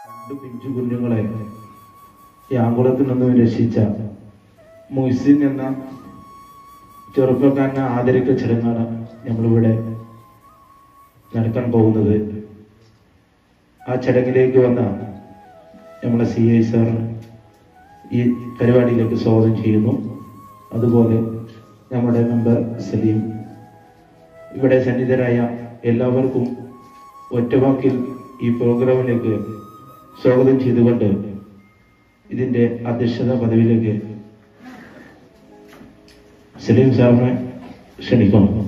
രണ്ട് പിഞ്ചു കുഞ്ഞുങ്ങളെ ഈ ആങ്കുളത്തിൽ നിന്നും രക്ഷിച്ച മൊയ്സിൻ എന്ന ചെറുപ്പക്കാരനെ ആദരിക്ക ചടങ്ങാണ് നമ്മളിവിടെ നടക്കാൻ പോകുന്നത് ആ ചടങ്ങിലേക്ക് വന്ന നമ്മളെ സി ഐ സാർ ഈ പരിപാടിയിലേക്ക് സ്വാഗതം ചെയ്യുന്നു അതുപോലെ നമ്മുടെ മെമ്പർ സലീം ഇവിടെ സന്നിധരായ എല്ലാവർക്കും ഒറ്റവാക്കിൽ ഈ പ്രോഗ്രാമിലേക്ക് സ്വാഗതം ചെയ്തുകൊണ്ട് ഇതിന്റെ അധ്യക്ഷത പദവിയിലേക്ക് സലീം സാറിനെ ക്ഷണിക്കുന്നു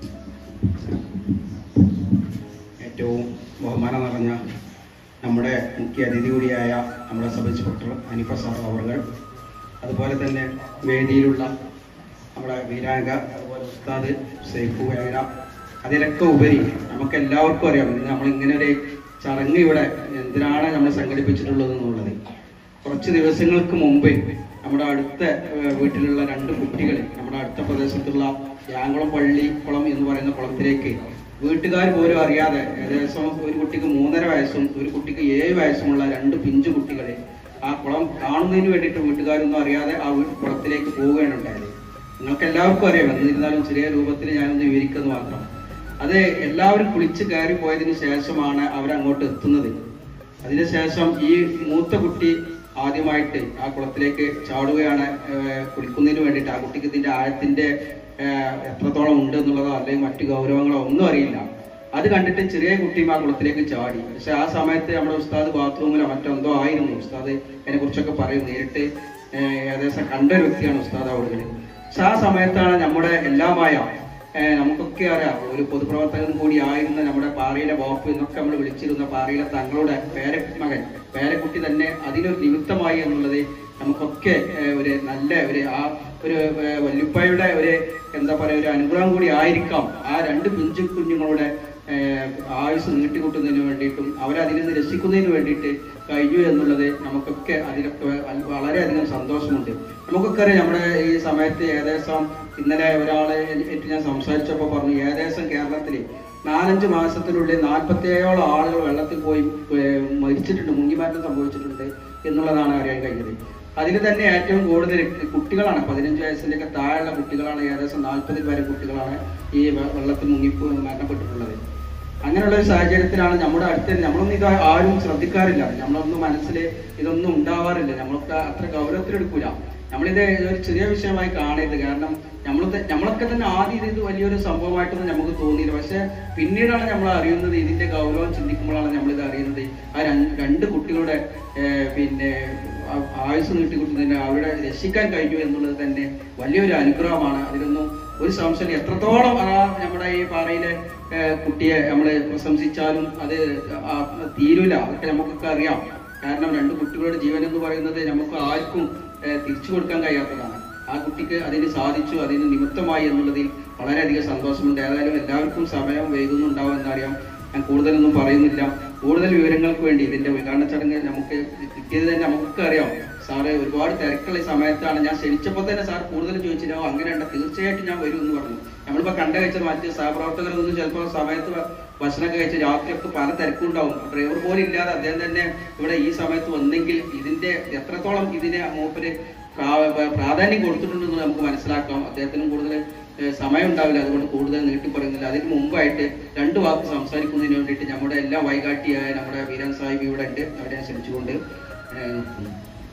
ഏറ്റവും ബഹുമാനം നിറഞ്ഞ നമ്മുടെ മുഖ്യ അതിഥി കൂടിയായ നമ്മുടെ സബ് ഇൻസ്പെക്ടർ അനിഫ സാർ അവർ അതുപോലെ തന്നെ വേദിയിലുള്ള നമ്മുടെ വീരാംഗ അതുപോലെ ഉസ്താദ് സൈഫു വേഗന അതിലൊക്കെ ഉപരി നമുക്ക് എല്ലാവർക്കും അറിയാം ഇന്ന് നമ്മൾ ഇങ്ങനെ ഒരു ചടങ്ങ് ഇവിടെ എന്തിനാണ് നമ്മൾ സംഘടിപ്പിച്ചിട്ടുള്ളത് എന്നുള്ളത് കുറച്ച് ദിവസങ്ങൾക്ക് മുമ്പ് നമ്മുടെ അടുത്ത ഏഹ്, വീട്ടിലുള്ള രണ്ട് കുട്ടികൾ നമ്മുടെ അടുത്ത പ്രദേശത്തുള്ള യാങ്കുളം പള്ളി കുളം എന്ന് പറയുന്ന കുളത്തിലേക്ക് വീട്ടുകാർ പോലും അറിയാതെ ഏകദേശം ഒരു കുട്ടിക്ക് മൂന്നര വയസ്സും ഒരു കുട്ടിക്ക് ഏഴ് വയസ്സുമുള്ള രണ്ട് പിഞ്ചു കുട്ടികളെ ആ കുളം കാണുന്നതിന് വേണ്ടിയിട്ട് വീട്ടുകാരൊന്നും അറിയാതെ ആ വീ- കുളത്തിലേക്ക് പോവുകയാണ് ഉണ്ടായത് നിങ്ങൾക്ക് എല്ലാവർക്കും അറിയാം എന്നിരുന്നാലും ചെറിയ രൂപത്തിൽ ഞാനൊന്ന് വിവരിക്കുന്നു മാത്രം അത് എല്ലാവരും കുളിച്ച് കയറി പോയതിന് ശേഷമാണ് അവരങ്ങോട്ട് എത്തുന്നത് അതിനുശേഷം ഈ മൂത്ത കുട്ടി ആദ്യമായിട്ട് ആ കുളത്തിലേക്ക് ചാടുകയാണ് ഏഹ്, കുളിക്കുന്നതിന് വേണ്ടിയിട്ട് ആ കുട്ടിക്ക് ഇതിന്റെ ആഴത്തിന്റെ ഏഹ്, എത്രത്തോളം ഉണ്ട് എന്നുള്ളതോ അല്ലെങ്കിൽ മറ്റു ഗൗരവങ്ങളോ ഒന്നും അറിയില്ല അത് കണ്ടിട്ട് ചെറിയ കുട്ടിയും ആ കുളത്തിലേക്ക് ചാടി പക്ഷെ ആ സമയത്ത് നമ്മുടെ ഉസ്താദ് ബാത്റൂമിലോ മറ്റെന്തോ ആയിരുന്നു ഉസ്താദ് അതിനെ കുറിച്ചൊക്കെ പറയും നേരിട്ട് ഏഹ്, ഏകദേശം കണ്ട ഒരു വ്യക്തിയാണ് ഉസ്താദ് അവിടെ പക്ഷെ ആ സമയത്താണ് നമ്മുടെ എല്ലാമായ ഏഹ് നമുക്കൊക്കെ അറിയാം ഒരു പൊതുപ്രവർത്തകൻ കൂടി ആയിരുന്ന നമ്മുടെ പാറയിലെ ബാപ്പു എന്നൊക്കെ നമ്മൾ വിളിച്ചിരുന്ന പാറയിലെ തങ്ങളുടെ പേര മകൻ പേരക്കുട്ടി തന്നെ അതിനൊരു നിമിത്തമായി എന്നുള്ളത് നമുക്കൊക്കെ ഏഹ് ഒരു നല്ല ഒരു ആ ഒരു ഏഹ് വല്യുപ്പയുടെ ഒരു എന്താ പറയുക ഒരു അനുഗ്രഹം കൂടി ആയിരിക്കാം ആ രണ്ട് പിഞ്ചു കുഞ്ഞുങ്ങളുടെ ഏഹ് ആയുസ് നീട്ടിക്കൂട്ടുന്നതിന് വേണ്ടിയിട്ടും അവരതിൽ നിന്ന് രക്ഷിക്കുന്നതിന് വേണ്ടിയിട്ട് കഴിഞ്ഞു എന്നുള്ളത് നമുക്കൊക്കെ അതിലൊക്കെ വ- വളരെയധികം സന്തോഷമുണ്ട് നമുക്കൊക്കെ അറിയാം നമ്മുടെ ഈ സമയത്ത് ഏകദേശം ഇന്നലെ ഒരാളെ ഏറ്റ് ഞാൻ സംസാരിച്ചപ്പോൾ പറഞ്ഞു ഏകദേശം കേരളത്തിൽ നാലഞ്ച് മാസത്തിനുള്ളിൽ നാൽപ്പത്തേഴോളം ആളുകൾ വെള്ളത്തിൽ പോയി ഏഹ് മരിച്ചിട്ടുണ്ട് മുങ്ങിമാറ്റം സംഭവിച്ചിട്ടുണ്ട് എന്നുള്ളതാണ് അറിയാൻ കഴിഞ്ഞത് അതിൽ തന്നെ ഏറ്റവും കൂടുതൽ കുട്ടികളാണ് പതിനഞ്ച് വയസ്സിന്റെ ഒക്കെ താഴെയുള്ള കുട്ടികളാണ് ഏകദേശം നാൽപ്പതിൽ വരെ കുട്ടികളാണ് ഈ വെ- വെള്ളത്തിൽ മുങ്ങി പോ- മരണപ്പെട്ടിട്ടുള്ളത് അങ്ങനെയുള്ള ഒരു സാഹചര്യത്തിലാണ് നമ്മുടെ അടുത്ത് നമ്മളൊന്നും ഇത് ആരും ശ്രദ്ധിക്കാറില്ല നമ്മളൊന്നും മനസ്സിൽ ഇതൊന്നും ഉണ്ടാവാറില്ല നമ്മളൊക്കെ അത്ര ഗൗരവത്തിലെടുക്കൂല നമ്മളിത് ഒരു ചെറിയ വിഷയമായി കാണരുത് കാരണം നമ്മൾ നമ്മളൊക്കെ തന്നെ ആദ്യം ഇത് വലിയൊരു സംഭവമായിട്ടൊന്നും നമുക്ക് തോന്നിയില്ല പക്ഷെ പിന്നീടാണ് നമ്മൾ അറിയുന്നത് ഇതിന്റെ ഗൗരവം ചിന്തിക്കുമ്പോഴാണ് നമ്മളിത് അറിയുന്നത് ആ രണ്ട് രണ്ട് കുട്ടികളുടെ ഏർ, പിന്നെ ആ- ആയുസ് നീട്ടിക്കിട്ടുന്നതിന് അവരുടെ രക്ഷിക്കാൻ കഴിഞ്ഞു എന്നുള്ളത് തന്നെ വലിയൊരു അനുഗ്രഹമാണ് അതിലൊന്നും ഒരു സംശയം എത്രത്തോളം ആ നമ്മുടെ ഈ പാറയിലെ ഏർ, കുട്ടിയെ നമ്മൾ പ്രശംസിച്ചാലും അത് ആ തീരൂല അതൊക്കെ നമുക്കൊക്കെ അറിയാം കാരണം രണ്ട് കുട്ടികളുടെ ജീവൻ എന്ന് പറയുന്നത് നമുക്ക് ആർക്കും ഏർ, തിരിച്ചു കൊടുക്കാൻ കഴിയാത്തതാണ് ആ കുട്ടിക്ക് അതിന് സാധിച്ചു അതിന് നിമിത്തമായി എന്നുള്ളതിൽ വളരെയധികം സന്തോഷമുണ്ട് ഏതായാലും എല്ലാവർക്കും സമയം വൈകുന്നുണ്ടാവും എന്നറിയാം ഞാൻ കൂടുതലൊന്നും പറയുന്നില്ല കൂടുതൽ വിവരങ്ങൾക്ക് വേണ്ടി ഇതിന്റെ ഉദ്ഘാടന ചടങ്ങ് നമുക്ക് കിട്ടിയത് തന്നെ നമുക്കൊക്കെ അറിയാം സാറ് ഒരുപാട് തിരക്കുള്ള ഈ സമയത്താണ് ഞാൻ ക്ഷണിച്ചപ്പോൾ തന്നെ സാർ കൂടുതൽ ചോദിച്ചില്ല "ഓ, അങ്ങനെയുണ്ട് തീർച്ചയായിട്ടും ഞാൻ വരും എന്ന് പറഞ്ഞു നമ്മളിപ്പോ കണ്ട കഴിച്ച മറ്റ് സഹപ്രവർത്തകരൊന്നും ചിലപ്പോൾ സമയത്ത് ഭ- ഭക്ഷണമൊക്കെ കഴിച്ച് രാത്രിയൊക്കെ പല തിരക്കുണ്ടാവും ഡ്രൈവർ പോലും ഇല്ലാതെ അദ്ദേഹം തന്നെ ഇവിടെ ഈ സമയത്ത് വന്നെങ്കിൽ ഇതിന്റെ എത്രത്തോളം ഇതിനെ മൂപ്പര് പ്രാ- പ്രാധാന്യം കൊടുത്തിട്ടുണ്ടെന്ന് നമുക്ക് മനസ്സിലാക്കാം അദ്ദേഹത്തിനും കൂടുതൽ ഏഹ്, സമയം ഉണ്ടാവില്ല അതുകൊണ്ട് കൂടുതൽ നീട്ടി പറയുന്നില്ല അതിന് മുമ്പായിട്ട് രണ്ട് വാക്ക് സംസാരിക്കുന്നതിന് വേണ്ടിയിട്ട് നമ്മുടെ എല്ലാ വൈകാട്ടിയായ നമ്മുടെ വീരൻ സാഹിബ് ഇവിടെ ഉണ്ട് അവരെ ഞാൻ ക്ഷണിച്ചുകൊണ്ട് ഏഹ്, നിർത്തുന്നു.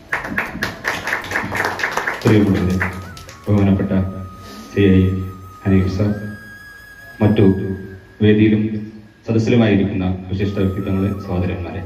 പ്രിയപ്പെട്ടവരെ ബഹുമാനപ്പെട്ട സി ഐ ഹനീഫ് സാർ മറ്റു വേദിയിലും സദസ്സിലുമായിരിക്കുന്ന വിശിഷ്ട വ്യക്തിത്വങ്ങളെ സഹോദരന്മാരെ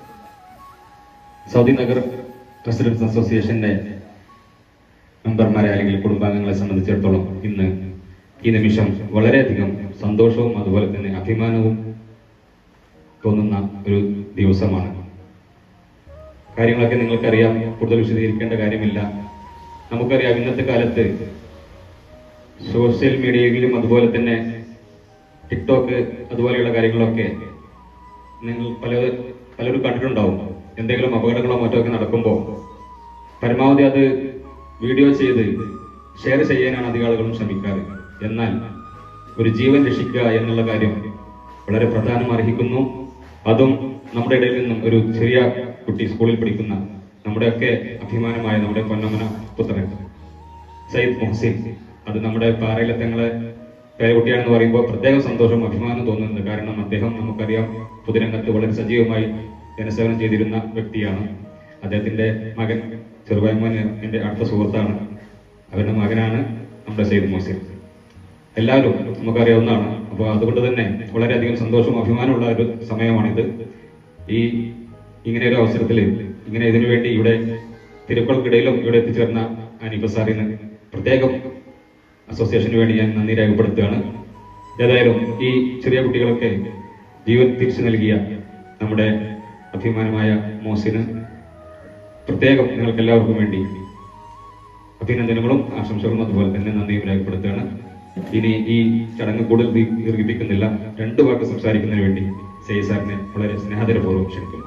സൗദി നഗർ റെസിഡൻസ് അസോസിയേഷന്റെ മെമ്പർമാരെ അല്ലെങ്കിൽ കുടുംബാംഗങ്ങളെ സംബന്ധിച്ചിടത്തോളം ഇന്ന് ഈ നിമിഷം വളരെയധികം സന്തോഷവും അതുപോലെ തന്നെ അഭിമാനവും തോന്നുന്ന ഒരു ദിവസമാണ് കാര്യങ്ങളൊക്കെ നിങ്ങൾക്കറിയാം കൂടുതൽ വിശദീകരിക്കേണ്ട കാര്യമില്ല നമുക്കറിയാം ഇന്നത്തെ കാലത്ത് സോഷ്യൽ മീഡിയയിലും അതുപോലെ തന്നെ ടിക്ടോക്ക് അതുപോലെയുള്ള കാര്യങ്ങളൊക്കെ നിങ്ങൾ പല പലരും കണ്ടിട്ടുണ്ടാവും എന്തെങ്കിലും അപകടങ്ങളോ മറ്റോ ഒക്കെ നടക്കുമ്പോൾ പരമാവധി അത് വീഡിയോ ചെയ്ത് ഷെയർ ചെയ്യാനാണ് അധിക ആളുകളും ശ്രമിക്കാറ് എന്നാൽ ഒരു ജീവൻ രക്ഷിക്കുക എന്നുള്ള കാര്യം വളരെ പ്രധാനം അർഹിക്കുന്നു അതും നമ്മുടെ ഇടയിൽ നിന്നും ഒരു ചെറിയ കുട്ടി സ്കൂളിൽ പഠിക്കുന്ന നമ്മുടെയൊക്കെ അഭിമാനമായ നമ്മുടെ പൊന്നമ്മന പുത്രൻ സയ്യിദ് മുഹസിൻ അത് നമ്മുടെ പാറയിലെ തങ്ങളെ പേരക്കുട്ടിയാണെന്ന് പറയുമ്പോൾ പ്രത്യേക സന്തോഷവും അഭിമാനം തോന്നുന്നുണ്ട് കാരണം അദ്ദേഹം നമുക്കറിയാം പൊതുരംഗത്ത് വളരെ സജീവമായി ജനസേവനം ചെയ്തിരുന്ന വ്യക്തിയാണ് അദ്ദേഹത്തിന്റെ മകൻ ചെറുപയമ്മൻ എന്റെ അടുത്ത സുഹൃത്താണ് അവരുടെ മകനാണ് നമ്മുടെ സയ്യിദ് മുഹസിൻ എല്ലാവരും നമുക്കറിയാവുന്നതാണ് അപ്പോൾ അതുകൊണ്ട് തന്നെ വളരെയധികം സന്തോഷവും അഭിമാനമുള്ള ഒരു സമയമാണിത് ഈ ഇങ്ങനെ ഒരു അവസരത്തിൽ ഇങ്ങനെ ഇതിനു വേണ്ടി ഇവിടെ തിരുക്കൾക്കിടയിലും ഇവിടെ എത്തിച്ചേർന്ന അനീഫ സാറിന് പ്രത്യേകം അസോസിയേഷന് വേണ്ടി ഞാൻ നന്ദി രേഖപ്പെടുത്തുകയാണ് ഏതായാലും ഈ ചെറിയ കുട്ടികളൊക്കെ ജീവൻ തിരിച്ചു നൽകിയ നമ്മുടെ അഭിമാനമായ മോസിന് പ്രത്യേകം നിങ്ങൾക്ക് എല്ലാവർക്കും വേണ്ടി അഭിനന്ദനങ്ങളും ആശംസകളും അതുപോലെ തന്നെ നന്ദിയും രേഖപ്പെടുത്തുകയാണ് ഇനി ഈ ചടങ്ങ് കൂടുതൽ ദീ- ദീർഘിപ്പിക്കുന്നില്ല രണ്ടു വാക്ക് സംസാരിക്കുന്നതിന് വേണ്ടി സൈ സാറിനെ വളരെ സ്നേഹതരപൂർവ്വം ക്ഷണിക്കുന്നു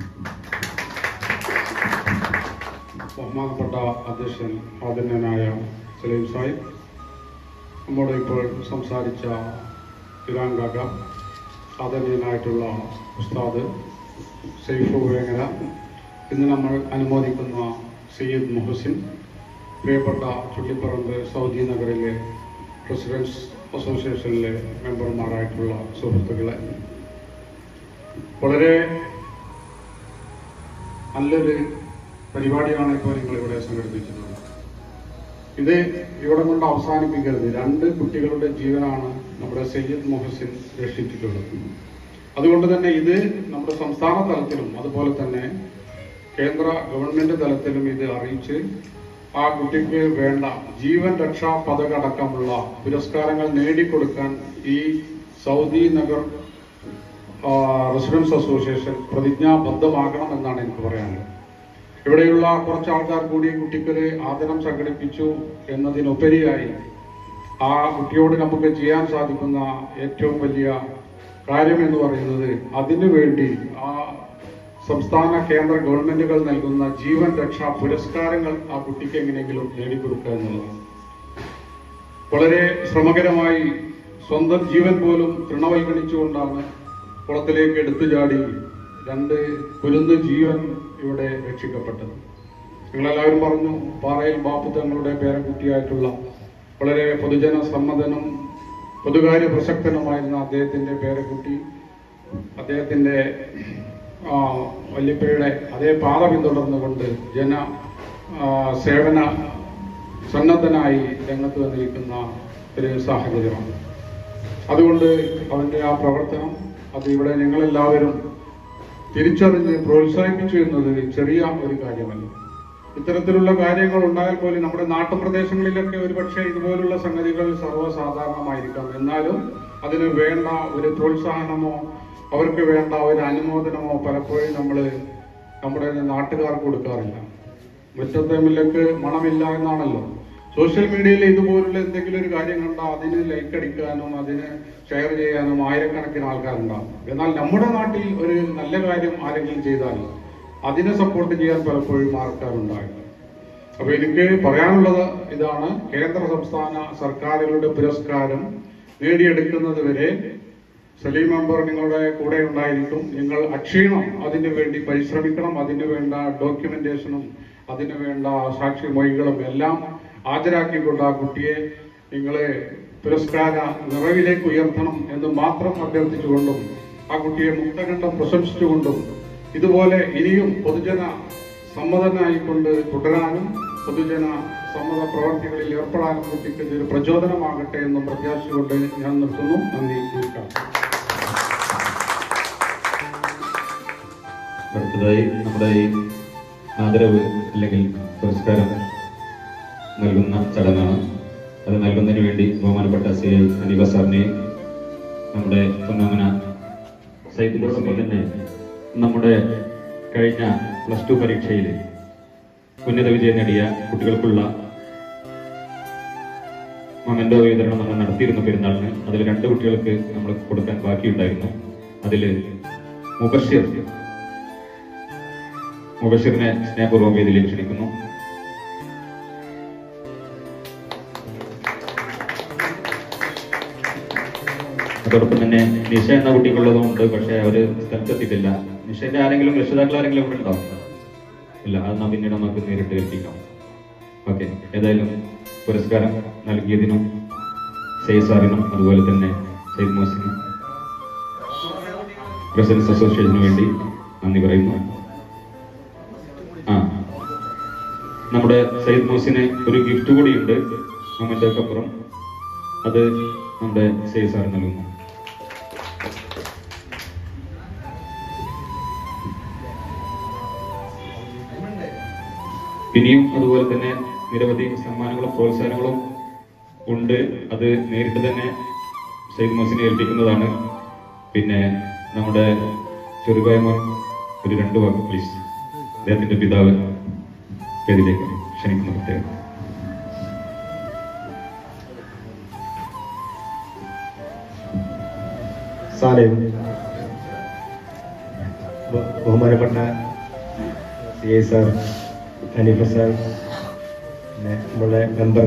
ബഹുമാനപ്പെട്ട അധ്യക്ഷൻ ആദരണീയനായ സലീം സാഹിബ് നമ്മോട് ഇപ്പോൾ സംസാരിച്ച ഇറാൻ കാക്ക ആദരണീയനായിട്ടുള്ള ഉസ്താദ് സെയ്ഫു വേങ്ങര ഇന്ന് നമ്മൾ അനുമോദിക്കുന്ന സയ്യിദ് മുഹസിൻ പ്രിയപ്പെട്ട ചുള്ളിപ്പറമ്പ് സൗദി നഗറിലെ റെസിഡൻസ് അസോസിയേഷനിലെ മെമ്പർമാരായിട്ടുള്ള സുഹൃത്തുക്കളെ വളരെ നല്ലൊരു പരിപാടിയാണ് ഇപ്പോൾ നിങ്ങൾ ഇവിടെ സംഘടിപ്പിച്ചിട്ടുള്ളത് ഇത് ഇവിടെ കൊണ്ട് അവസാനിപ്പിക്കരുത് രണ്ട് കുട്ടികളുടെ ജീവനാണ് നമ്മുടെ സയ്യിദ് മുഹസിൻ രക്ഷിച്ചിട്ടുള്ളത് അതുകൊണ്ട് തന്നെ ഇത് നമ്മുടെ സംസ്ഥാന തലത്തിലും അതുപോലെ തന്നെ കേന്ദ്ര ഗവൺമെന്റ് തലത്തിലും ഇത് അറിയിച്ച് ആ കുട്ടിക്ക് വേണ്ട ജീവൻ രക്ഷാ പതക അടക്കമുള്ള പുരസ്കാരങ്ങൾ നേടിക്കൊടുക്കാൻ ഈ സൗദി നഗർ ആ, റെസിഡൻസ് അസോസിയേഷൻ പ്രതിജ്ഞാബദ്ധമാകണം എന്നാണ് എനിക്ക് പറയാനുള്ളത് ഇവിടെയുള്ള കുറച്ച് ആൾക്കാർ കൂടി കുട്ടിക്കൊരു ആദരം സംഘടിപ്പിച്ചു എന്നതിനുപരിയായി ആ കുട്ടിയോട് നമുക്ക് ചെയ്യാൻ സാധിക്കുന്ന ഏറ്റവും വലിയ കാര്യം എന്ന് പറയുന്നത് അതിനു വേണ്ടി ആ സംസ്ഥാന കേന്ദ്ര ഗവൺമെന്റുകൾ നൽകുന്ന ജീവൻ രക്ഷാ പുരസ്കാരങ്ങൾ ആ കുട്ടിക്ക് എങ്ങനെയെങ്കിലും നേടിക്കൊടുക്കുക എന്നുള്ളതാണ് വളരെ ശ്രമകരമായി സ്വന്തം ജീവൻ പോലും തൃണവൽക്കരിച്ചുകൊണ്ടാണ് കുളത്തിലേക്ക് എടുത്തു ചാടി രണ്ട് കുരുന്ന് ജീവൻ ഇവിടെ രക്ഷിക്കപ്പെട്ടത് നിങ്ങളെല്ലാവരും പറഞ്ഞു പാറയിൽ ബാപ്പു തങ്ങളുടെ പേരക്കുട്ടിയായിട്ടുള്ള വളരെ പൊതുജന സമ്മതനും പൊതുകാര്യ പ്രസക്തനുമായിരുന്ന അദ്ദേഹത്തിന്റെ പേരക്കുട്ടി അദ്ദേഹത്തിന്റെ ആ, വല്യപ്പയുടെ അതേ പാത പിന്തുടർന്നുകൊണ്ട് ജന ആ, സേവന സന്നദ്ധനായി രംഗത്ത് വന്നിരിക്കുന്ന ഒരു സാഹചര്യമാണ് അതുകൊണ്ട് അവന്റെ ആ പ്രവർത്തനം അത് ഇവിടെ ഞങ്ങളെല്ലാവരും തിരിച്ചറിഞ്ഞ് പ്രോത്സാഹിപ്പിച്ചു എന്നത് ചെറിയ ഒരു കാര്യമല്ല ഇത്തരത്തിലുള്ള കാര്യങ്ങൾ ഉണ്ടായാൽ പോലും നമ്മുടെ നാട്ടുപ്രദേശങ്ങളിലൊക്കെ ഒരുപക്ഷെ ഇതുപോലുള്ള സംഗതികൾ സർവ്വസാധാരണമായിരിക്കാം എന്നാലും അതിന് വേണ്ട ഒരു പ്രോത്സാഹനമോ അവർക്ക് വേണ്ട ഒരു അനുമോദനമോ പലപ്പോഴും നമ്മൾ നമ്മുടെ നാട്ടുകാർക്ക് കൊടുക്കാറില്ല മുറ്റത്തെ മുല്ലക്ക് മണമില്ല എന്നാണല്ലോ സോഷ്യൽ മീഡിയയിൽ ഇതുപോലുള്ള എന്തെങ്കിലും ഒരു കാര്യം കണ്ടാൽ അതിന് ലൈക്ക് അടിക്കാനും അതിന് ഷെയർ ചെയ്യാനും ആയിരക്കണക്കിന് ആൾക്കാരുണ്ടാകും എന്നാൽ നമ്മുടെ നാട്ടിൽ ഒരു നല്ല കാര്യം ആരെങ്കിലും ചെയ്താൽ അതിനെ സപ്പോർട്ട് ചെയ്യാൻ പലപ്പോഴും ആൾക്കാരുണ്ടാകില്ല അപ്പൊ എനിക്ക് പറയാനുള്ളത് ഇതാണ് കേന്ദ്ര സംസ്ഥാന സർക്കാരുകളുടെ പുരസ്കാരം നേടിയെടുക്കുന്നത് വരെ സലീം മെമ്പർ നിങ്ങളുടെ കൂടെ ഉണ്ടായിരിക്കും നിങ്ങൾ അക്ഷീണം അതിനു വേണ്ടി പരിശ്രമിക്കണം അതിനു വേണ്ട ഡോക്യുമെന്റേഷനും അതിനു വേണ്ട സാക്ഷി മൊഴികളും എല്ലാം ഹാജരാക്കിക്കൊണ്ട് ആ കുട്ടിയെ നിങ്ങളെ പുരസ്കാര നിറവിലേക്ക് ഉയർത്തണം എന്ന് മാത്രം അഭ്യർത്ഥിച്ചുകൊണ്ടും ആ കുട്ടിയെ മുക്തകണ്ഠം പ്രശംസിച്ചുകൊണ്ടും ഇതുപോലെ ഇനിയും പൊതുജന സമ്മതനായിക്കൊണ്ട് തുടരാനും പൊതുജന സമ്മത പ്രവർത്തികളിൽ ഏർപ്പെടാനും കുട്ടിക്ക് ഇതൊരു പ്രചോദനമാകട്ടെ എന്നും പ്രത്യാശിച്ചുകൊണ്ട് ഞാൻ നിർത്തുന്നു നന്ദി നമസ്കാരം അടുത്തതായി നമ്മുടെ ഈ ആദരവ് അല്ലെങ്കിൽ പുരസ്കാരം നൽകുന്ന ചടങ്ങാണ് അത് നൽകുന്നതിന് വേണ്ടി ബഹുമാനപ്പെട്ട സി ഐ അനീബ സാറിനെയും നമ്മുടെ പൊന്നാമന സൈക്കിളോടൊപ്പം തന്നെ നമ്മുടെ കഴിഞ്ഞ പ്ലസ് ടു പരീക്ഷയിൽ ഉന്നത വിജയം നേടിയ കുട്ടികൾക്കുള്ള മൊമെന്റോ വിതരണം നമ്മൾ നടത്തിയിരുന്നു പെരുന്നാളിന് അതിൽ രണ്ട് കുട്ടികൾക്ക് നമ്മൾ കൊടുക്കാൻ ബാക്കിയുണ്ടായിരുന്നു അതിൽ മുബഷിർ മുബഷിറിനെ സ്നേഹപൂർവ്വം വേദിയിലേക്ക് ക്ഷണിക്കുന്നു അതോടൊപ്പം തന്നെ നിഷ എന്ന കുട്ടിക്കുള്ളതും ഉണ്ട് പക്ഷേ അവര് സ്ഥലത്തെത്തിയിട്ടില്ല നിഷയുടെ ആരെങ്കിലും രക്ഷിതാക്കൾ ആരെങ്കിലും ഇവിടെ ഉണ്ടാവും ഇല്ല അത് നാം പിന്നീട് നമുക്ക് നേരിട്ട് എത്തിക്കാം ഓക്കെ ഏതായാലും പുരസ്കാരം നൽകിയതിനും സെയ്ദ് സാറിനും അതുപോലെ തന്നെ സെയ്ദ് മോസിനും പ്രസിഡൻസ് അസോസിയേഷന് വേണ്ടി നന്ദി പറയുന്നു ആ നമ്മുടെ സയ്യിദ് മോസിന് ഒരു ഗിഫ്റ്റ് കൂടിയുണ്ട് മൊമെന്റോക്കപ്പുറം അത് നമ്മുടെ സെയ്ദ് സാർ നൽകുന്നു ഇനിയും അതുപോലെ തന്നെ നിരവധി സമ്മാനങ്ങളും പ്രോത്സാഹനങ്ങളും ഉണ്ട് അത് നേരിട്ട് തന്നെ സയ്യിദ് മോസിനെ ഏൽപ്പിക്കുന്നതാണ് പിന്നെ നമ്മുടെ ചെറുകായമോൻ ഒരു രണ്ട് വാക്ക് പ്ലീസ് അദ്ദേഹത്തിന്റെ പിതാവ് പേരിലേക്ക് ക്ഷണിക്കുന്നു പ്രത്യേകം സാലേം ബ- ബഹുമാനപ്പെട്ട C I sir Haneefa sir പിന്നെ നമ്മുടെ മെമ്പർ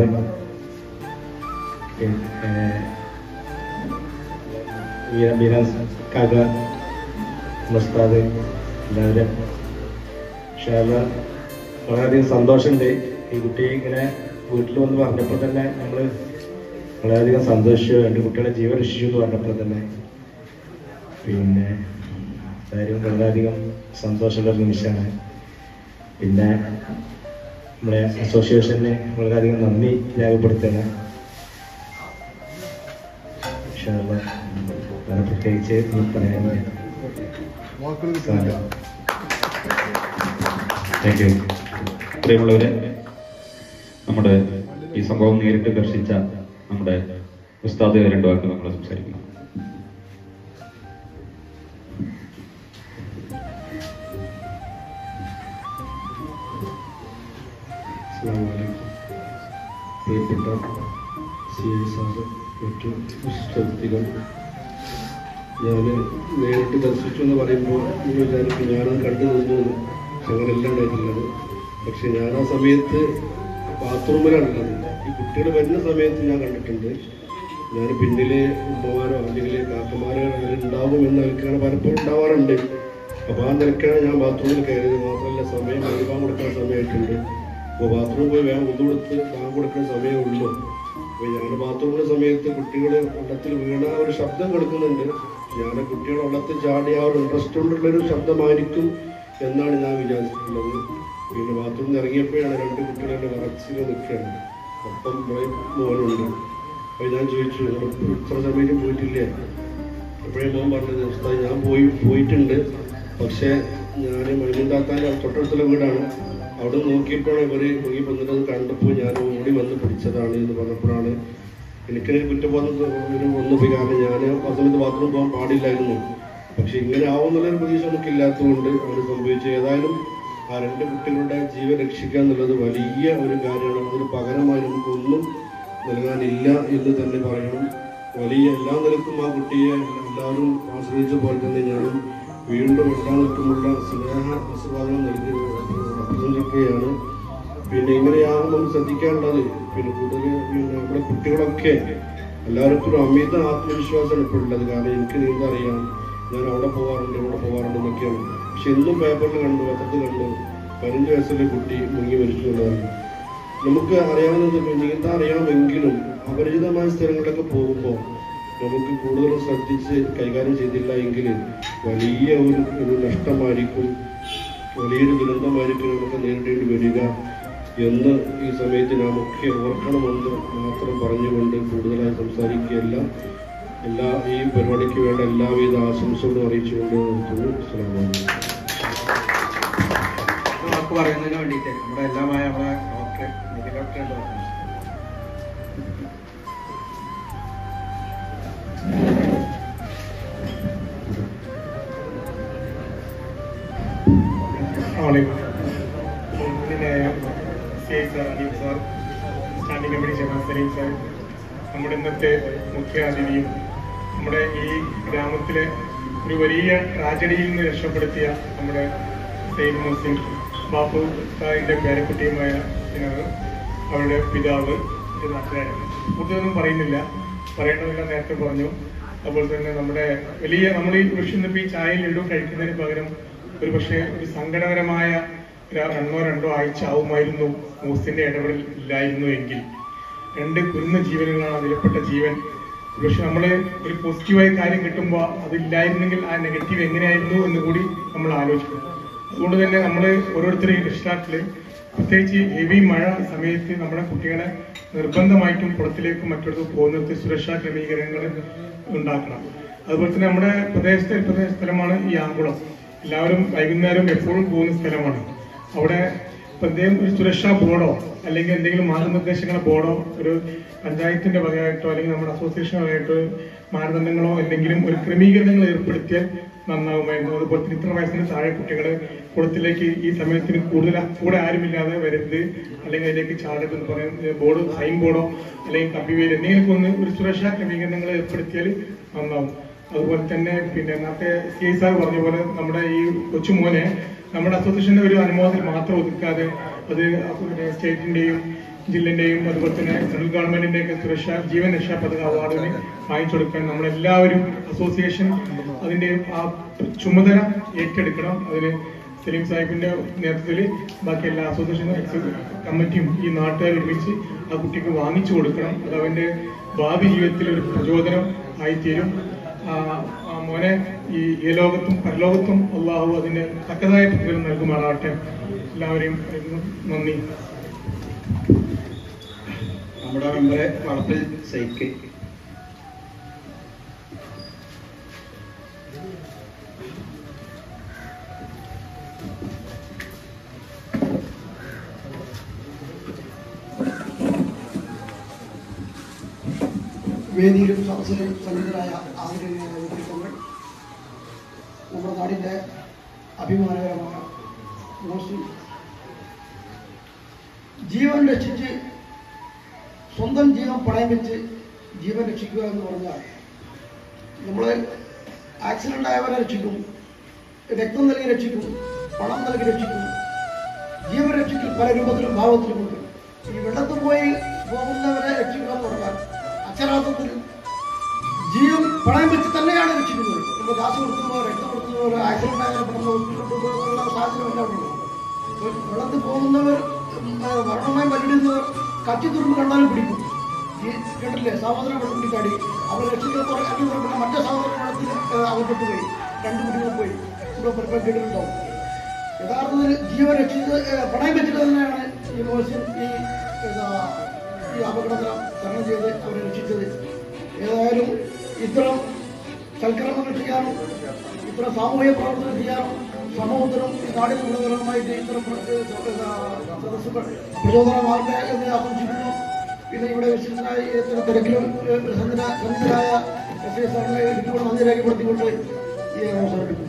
മീരാസ് കാക്ക മുസ്താദ് എല്ലാവരും ക്ഷേമ വളരെയധികം സന്തോഷമുണ്ട് ഈ കുട്ടി ഇങ്ങനെ വീട്ടിൽ വന്ന് പറഞ്ഞപ്പോൾ തന്നെ നമ്മൾ വളരെയധികം സന്തോഷിച്ചു എൻ്റെ കുട്ടികളെ ജീവൻ രക്ഷിച്ചു എന്ന് പറഞ്ഞപ്പോൾ തന്നെ പിന്നെ കാര്യം വളരെയധികം സന്തോഷമുള്ള ഒരു നിമിഷമാണ് പിന്നെ നമ്മുടെ അസോസിയേഷന് വളരെയധികം നന്ദി രേഖപ്പെടുത്തുകയാണ് ഇൻഷാ അല്ലാ. വേറെ പ്രത്യേകിച്ച് ഒന്നും പറയാനില്ല സാരം. താങ്ക് യു പ്രിയമുള്ളവരെ നമ്മുടെ ഈ സംഭവം നേരിട്ട് ദർശിച്ച നമ്മുടെ ഉസ്താദ് രണ്ടു വാക്ക് നമ്മൾ സംസാരിക്കുന്നു അസ്സലാമു അലൈക്കും. പ്രിയപ്പെട്ട സി ഐ സാറ് മറ്റു വിശിഷ്ടവ്യക്തികൾ ഞാൻ നേരിട്ട് ദർശിച്ചു എന്ന് പറയുമ്പോൾ നിങ്ങൾ വിചാരിക്കും ഞാനത് കണ്ടു നിന്നു എന്ന്. അങ്ങനെയല്ല ഉണ്ടായിട്ടുള്ളത് പക്ഷെ ഞാൻ ആ സമയത്ത് ബാത്റൂമിലാണുള്ളത് ഈ കുട്ടികൾ വരുന്ന സമയത്ത് ഞാൻ കണ്ടിട്ടുണ്ട് ഞാൻ പിന്നിലെ ഉമ്മമാരോ അല്ലെങ്കിൽ കാക്കമാരോ ഉണ്ടാവും എന്ന് നിൽക്കുകയാണ് പലപ്പോഴും ഉണ്ടാവാറുണ്ട് അപ്പോൾ ആ നിലക്കാണ് ഞാൻ ബാത്റൂമിൽ കയറിയത് മാത്രമല്ല സമയം കഴിവാൻ കൊടുക്കാൻ സമയമായിട്ടുണ്ട് അപ്പോൾ ബാത്റൂമിൽ പോയി വേഗം ഒന്നു കൊടുത്ത് താൻ കൊടുക്കുന്ന സമയമേ ഉള്ളൂ അപ്പോൾ ഞാൻ ബാത്റൂമിലെ സമയത്ത് കുട്ടികൾ വെള്ളത്തിൽ വീണ ഒരു ശബ്ദം കൊടുക്കുന്നുണ്ട് ഞാൻ കുട്ടികൾ വെള്ളത്തിൽ ചാടി ആ ഒരു ഇൻട്രസ്റ്റ് കൊണ്ടുള്ളൊരു ശബ്ദമായിരിക്കും എന്നാണ് ഞാൻ വിചാരിച്ചിട്ടുള്ളത് പിന്നെ ബാത്റൂമിൽ നിന്ന് ഇറങ്ങിയപ്പോഴാണ് രണ്ട് കുട്ടികൾ എൻ്റെ വിറച്ചിൽ നിൽക്കുകയാണ് ഒപ്പം ഇവിടെ മോനുണ്ട് അപ്പോൾ ഞാൻ ചോദിച്ചു "നിങ്ങൾ ഇത്ര സമയം പോയിട്ടില്ലേ അപ്പോഴേ മോൻ പറഞ്ഞത് ഉസ്താദ് ഞാൻ പോയി പോയിട്ടുണ്ട് പക്ഷേ ഞാൻ മൈമുണ്ടാത്താൻ്റെ തൊട്ടടുത്തുള്ള വീടാണ് അവിടെ നോക്കിയപ്പോഴാണ് ഇവർ മുങ്ങി വന്നിട്ട് കണ്ടപ്പോൾ ഞാൻ ഓടി വന്ന് പിടിച്ചതാണ് എന്ന് പറഞ്ഞപ്പോഴാണ് എനിക്കൊരു കുറ്റബോധം ഒരു വന്നു പോയി കാരണം ഞാൻ ആ സമയത്ത് ബാത്റൂം പോകാൻ പാടില്ലായിരുന്നു പക്ഷെ ഇങ്ങനെ ആവുന്നുള്ളൊരു പ്രതീക്ഷ നമുക്കില്ലാത്തതുകൊണ്ട് അങ്ങനെ സംഭവിച്ചു ഏതായാലും ആ രണ്ട് കുട്ടികളുടെ ജീവൻ രക്ഷിക്കുക എന്നുള്ളത് വലിയ ഒരു കാര്യമാണ് അതിന് പകരമായി നമുക്കൊന്നും നൽകാനില്ല എന്ന് തന്നെ പറയണം വലിയ എല്ലാ നിലക്കും ആ കുട്ടിയെ എല്ലാവരും ആശ്രയിച്ച പോലെ തന്നെ ഞാനും വീണ്ടും എല്ലാ നിലക്കുമുള്ള സ്നേഹ ആശീർവാദങ്ങൾ നൽകി അഭിനന്ദിക്കുകയാണ് പിന്നെ ഇങ്ങനെയാണ് നമ്മൾ ശ്രദ്ധിക്കാനുള്ളത് പിന്നെ കൂടുതൽ പിന്നെ നമ്മുടെ കുട്ടികളൊക്കെ എല്ലാവർക്കും ഒരു അമിത ആത്മവിശ്വാസമാണ് ഇപ്പോൾ ഉള്ളത് കാരണം എനിക്ക് നീന്താൻ അറിയാം ഞാൻ അവിടെ പോകാറുണ്ട് ഇവിടെ പോകാറുണ്ട് എന്നൊക്കെയാണ് പക്ഷെ എന്നും പേപ്പറിൽ കണ്ടു പത്രത്തിൽ കണ്ടു പതിനഞ്ച് വയസ്സുള്ള കുട്ടി മുങ്ങി മരിച്ചു എന്നുള്ളതാണ് നമുക്ക് അറിയാവുന്നത് നീന്താൻ അറിയാമെങ്കിലും അപരിചിതമായ സ്ഥലങ്ങളിലൊക്കെ പോകുമ്പോൾ നമുക്ക് കൂടുതലും ശ്രദ്ധിച്ച് കൈകാര്യം ചെയ്തില്ല എങ്കിൽ വലിയ ഒരു ഒരു നഷ്ടമായിരിക്കും വലിയൊരു ദുരന്തമായിരിക്കും നമുക്ക് നേരിടേണ്ടി വരിക എന്ന് ഈ സമയത്ത് നാം ഒക്കെ ഓർക്കണമെന്ന് മാത്രം പറഞ്ഞുകൊണ്ട് കൂടുതലായി സംസാരിക്കുകയല്ല എല്ലാ ഈ പരിപാടിക്ക് വേണ്ട എല്ലാവിധ ആശംസകളും അറിയിച്ചുകൊണ്ട് നിർത്തുന്നു അസ്സലാമു അലൈക്കും വാക്ക് പറയുന്നതിന് വേണ്ടിയിട്ട് നമ്മുടെ എല്ലാമായ നമ്മുടെ ഡോക്ടർ നിധി ഡോക്ടർ ഉണ്ട് പറഞ്ഞു ആളെയും പിന്നെ C I sir Aneef sir standing committee chairman Saleem sir നമ്മുടെ ഇന്നത്തെ മുഖ്യ അതിഥിയും നമ്മുടെ ഈ ഗ്രാമത്തിലെ ഒരു വലിയ ട്രാജഡിയിൽ നിന്ന് രക്ഷപ്പെടുത്തിയ നമ്മുടെ സെയ്ദ് മുസ്ലിം ബാപ്പു സാറിൻ്റെ പേരക്കുട്ടിയുമായ ഇതിനകത്ത് അവരുടെ പിതാവ് ഇത് നാട്ടുകാരാണ് കൂടുതലൊന്നും പറയുന്നില്ല പറയേണ്ടതെല്ലാം നേരത്തെ പറഞ്ഞു അതുപോലെ തന്നെ നമ്മുടെ വലിയ നമ്മൾ ഈ വിഷുന്നിപ്പോ ഈ ചായയിൽ ലഡു കഴിക്കുന്നതിന് പകരം ഒരു പക്ഷേ ഒരു സങ്കടകരമായ ഒരു രണ്ടോ രണ്ടോ ആഴ്ച ആവുമായിരുന്നു മൂസിന്റെ ഇടപെടൽ ഇല്ലായിരുന്നു എങ്കിൽ രണ്ട് കുരുന്ന ജീവനുകളാണ് വിലപ്പെട്ട ജീവൻ പക്ഷെ നമ്മൾ ഒരു പോസിറ്റീവായ കാര്യം കിട്ടുമ്പോൾ അതില്ലായിരുന്നെങ്കിൽ ആ നെഗറ്റീവ് എങ്ങനെയായിരുന്നു എന്ന് കൂടി നമ്മൾ ആലോചിക്കും അതുകൊണ്ട് തന്നെ നമ്മൾ ഓരോരുത്തരെയും രക്ഷിതാക്കള് പ്രത്യേകിച്ച് ഹെവി മഴ സമയത്ത് നമ്മുടെ കുട്ടികളെ നിർബന്ധമായിട്ടും കുളത്തിലേക്കും മറ്റിടത്തും പോകുന്നിടത്ത് സുരക്ഷാ ക്രമീകരണങ്ങൾ ഉണ്ടാക്കണം അതുപോലെ തന്നെ നമ്മുടെ പ്രദേശത്തെ ഒരു പ്രദേശ സ്ഥലമാണ് ഈ ആങ്കുളം എല്ലാവരും വൈകുന്നേരം എപ്പോഴും പോകുന്ന സ്ഥലമാണ് അവിടെ പ്രത്യേകം ഒരു സുരക്ഷാ ബോർഡോ അല്ലെങ്കിൽ എന്തെങ്കിലും മാർഗനിർദ്ദേശങ്ങളോ ബോർഡോ ഒരു പഞ്ചായത്തിന്റെ വകയായിട്ടോ അല്ലെങ്കിൽ നമ്മുടെ അസോസിയേഷൻ വകയായിട്ടോ മാനദണ്ഡങ്ങളോ എന്തെങ്കിലും ഒരു ക്രമീകരണങ്ങൾ ഏർപ്പെടുത്തിയാൽ നന്നാവുമായിരുന്നു അതുപോലെ തന്നെ ഇത്ര വയസ്സിന് താഴെ കുട്ടികളെ കുളത്തിലേക്ക് ഈ സമയത്തിന് കൂടുതൽ കൂടെ ആരുമില്ലാതെ വരരുത് അല്ലെങ്കിൽ അതിലേക്ക് ചാടരുത് എന്ന് പറയുന്ന ബോർഡ് സൈൻ ബോർഡോ അല്ലെങ്കിൽ കമ്പിവേര് എന്തെങ്കിലും ഒന്ന് ഒരു സുരക്ഷാ ക്രമീകരണങ്ങൾ ഏർപ്പെടുത്തിയാൽ നന്നാവും അതുപോലെ തന്നെ പിന്നെ നേരത്തെ സി ഐ സാർ പറഞ്ഞ പോലെ നമ്മുടെ ഈ കൊച്ചുമോനെ നമ്മുടെ അസോസിയേഷന്റെ ഒരു അനുമോദത്തിൽ മാത്രം ഒതുക്കാതെ അത് പിന്നെ സ്റ്റേറ്റിന്റെയും ജില്ലിന്റെയും അതുപോലെ തന്നെ സെൻട്രൽ ഗവൺമെന്റിന്റെ ഒക്കെ സുരക്ഷാ ജീവൻ രക്ഷാ പതക അവാർഡിന് വാങ്ങിച്ചെടുക്കാൻ നമ്മളെല്ലാവരും അസോസിയേഷൻ അതിന്റെ ആ ചുമതല ഏറ്റെടുക്കണം അതിന് സലീം സാഹിബിന്റെ നേതൃത്വത്തിൽ ബാക്കി എല്ലാ അസോസിയേഷൻ കമ്മിറ്റിയും ഈ നാട്ടുകാർ ഒരുമിച്ച് ആ കുട്ടിക്ക് വാങ്ങിച്ചു കൊടുക്കണം അത് അവന്റെ ഭാവി ജീവിതത്തിൽ ഒരു പ്രചോദനം ആയിത്തീരും ആ ആ മോനെ ഈ ഈ ലോകത്തും പരലോകത്തും അള്ളാഹു അതിന്റെ തക്കതായ പ്രതിഫലം നൽകുമാറാവട്ടെ എല്ലാവരെയും നന്ദി നമ്മുടെ മെമ്പറെ വളപ്പിൽ സൈക്കിൾ വേദിയിലും സദസ്സിലും സന്നിധരായ ആദരണീയ വ്യക്തിത്വങ്ങൾ നമ്മുടെ നാടിൻ്റെ അഭിമാനകരമായ മോശം ജീവൻ രക്ഷിച്ച് സ്വന്തം ജീവൻ പണയം വെച്ച് ജീവൻ രക്ഷിക്കുക എന്ന് പറഞ്ഞാൽ നമ്മൾ ആക്സിഡൻ്റ് ആയവരെ രക്ഷിക്കും രക്തം നൽകി രക്ഷിക്കും പണം നൽകി രക്ഷിക്കും ജീവൻ രക്ഷിക്കൽ പല രൂപത്തിലും ഭാവത്തിലും ഉണ്ട് ഈ വെള്ളത്തിൽ പോയി പോകുന്നവരെ രക്ഷിക്കുക എന്ന് പറഞ്ഞാൽ അക്ഷരാർത്ഥത്തിൽ ജീവൻ പണയം വെച്ച് തന്നെയാണ് രക്ഷിക്കുന്നത് നമ്മൾ കാശ് കൊടുക്കുന്നവർ രക്തം കൊടുക്കുന്നവർ ആക്സിഡന്റ് ആയാലും പെട്ടെന്ന് ഹോസ്പിറ്റലിൽ കൊണ്ടുപോകുന്ന സാഹചര്യം എല്ലാം ഉണ്ട് അപ്പോൾ വെള്ളത്തിൽ പോകുന്നവർ ഉം, ആ, മരണമായി പറ്റിടുന്നവർ കച്ചി തുരുമ്പ് കണ്ടാലും പിടിക്കും ഈ കേട്ടില്ലേ സഹോദരൻ വെള്ളത്തിൽ ചാടി അവർ രക്ഷിക്കാൻ കുറെ അടി പിന്നെ മറ്റേ സഹോദരൻ വെള്ളത്തിൽ ആ, അകപ്പെട്ടു പോയി രണ്ട് കുട്ടികൾ പോയി ഇവിടെ പലപ്പോഴും കേട്ടിട്ടുണ്ടാവും യഥാർത്ഥത്തിൽ ജീവൻ രക്ഷിച്ച് ഏഹ്, പണയം വെച്ചിട്ട് തന്നെയാണ് ഈ മോശം ഈ എന്താ, ഈ അപകടത്തിനം തരണം ചെയ്ത് അവരെ രക്ഷിച്ചത് ഏതായാലും ഇത്തരം സൽക്കർമ്മങ്ങൾ ചെയ്യാനും ഇത്തരം സാമൂഹിക പ്രവർത്തനം ചെയ്യാനും സമൂഹത്തിനും ഈ നാടിന് ഗുണകരമായിട്ട് ഇത്തരം പ്ര- ഏഹ്, എന്താ, സദസ്സുകൾ പ്രചോദനമാകട്ടെ എന്ന് ആശംസിക്കുന്നു പിന്നെ ഇവിടെ വിശിഷ്ടനായി ഇത്തരം തിരക്കിലും ഏഹ്, സന്നിധ- സന്നിധരായ എസ് ഐ സാറിനെ എനിക്കൂടെ നന്ദി രേഖപ്പെടുത്തിക്കൊണ്ട് ഈ അവസരം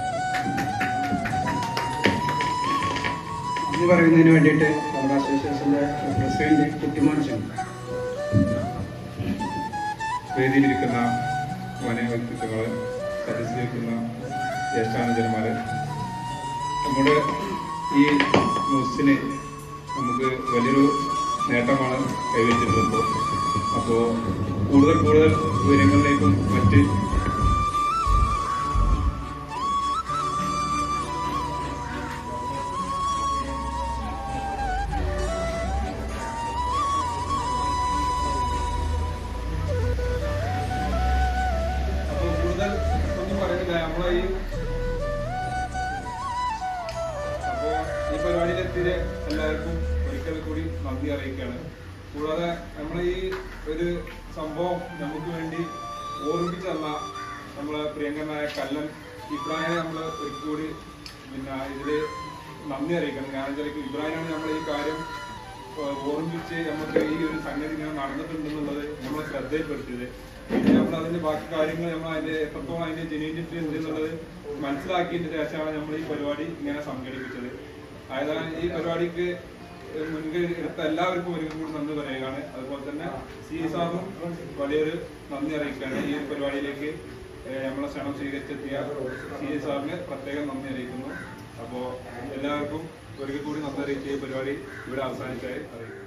നന്ദി പറയുന്നതിന് വേണ്ടിയിട്ട് നമ്മുടെ അസോസിയേഷന്റെ പ്രസിഡന്റ് കുട്ടിമോൻ സിംഗ് വേദിയിലിരിക്കുന്ന വനയ വ്യക്തിത്വങ്ങൾ സദസ്സിലിരിക്കുന്ന ജ്യേഷ്ഠാനുജന്മാര് നമ്മുടെ ഈ ന്യൂസിന് നമുക്ക് വലിയൊരു നേട്ടമാണ് കൈവച്ചിട്ടുള്ളത് അപ്പോൾ കൂടുതൽ കൂടുതൽ വിവരങ്ങളിലേക്കും മറ്റ് അപ്പോൾ കൂടുതൽ ഒന്നും പറയുന്നില്ല നമ്മളെ ഈ അപ്പോൾ ഈ പരിപാടിയിലെത്തിയ എല്ലാവർക്കും ഒരിക്കൽ കൂടി നന്ദി അറിയിക്കുകയാണ് കൂടാതെ നമ്മളെ ഈ ഒരു സംഭവം നമുക്ക് വേണ്ടി ഓർമ്മിപ്പിച്ചു തന്ന നമ്മളെ പ്രിയങ്കരനായ കല്ലൻ ഇബ്രാഹിനെ നമ്മൾ ഒരിക്കൽ കൂടി പിന്നെ ഇതിൽ നന്ദി അറിയിക്കണം കാരണം വെച്ചാൽ ഇബ്രാഹിമാണ് നമ്മൾ ഈ കാര്യം ഏഹ്, ഓർമ്മിപ്പിച്ച് നമുക്ക് ഈ ഒരു സംഗതി ഇങ്ങനെ നടന്നിട്ടുണ്ടെന്നുള്ളത് നമ്മളെ ശ്രദ്ധയിൽപ്പെടുത്തിയത് പിന്നെ നമ്മൾ അതിന്റെ ബാക്കി കാര്യങ്ങൾ നമ്മൾ അതിന്റെ എത്രത്തോളം അതിന്റെ ജെന്യൂനിറ്റി ഉണ്ട് എന്നുള്ളത് മനസ്സിലാക്കിയതിന് ശേഷമാണ് നമ്മൾ ഈ പരിപാടി ഇങ്ങനെ സംഘടിപ്പിച്ചത് ആയതാണ് ഈ പരിപാടിക്ക് മുൻകൈ എടുത്ത എല്ലാവർക്കും ഒരു കൂടി നന്ദി പറയുകയാണ് അതുപോലെ തന്നെ സി സാറിനും വലിയൊരു നന്ദി അറിയിക്കുകയാണ് ഈ പരിപാടിയിലേക്ക് ഏഹ്, നമ്മളെ ക്ഷണം സ്വീകരിച്ചെത്തിയ സി സാറിന് പ്രത്യേകം നന്ദി അറിയിക്കുന്നു അപ്പോൾ എല്ലാവർക്കും ഒരിക്കൽ കൂടി നന്ദി അറിയിച്ച് ഈ പരിപാടി ഇവിടെ അവസാനിച്ചായി അറിയിക്കുന്നു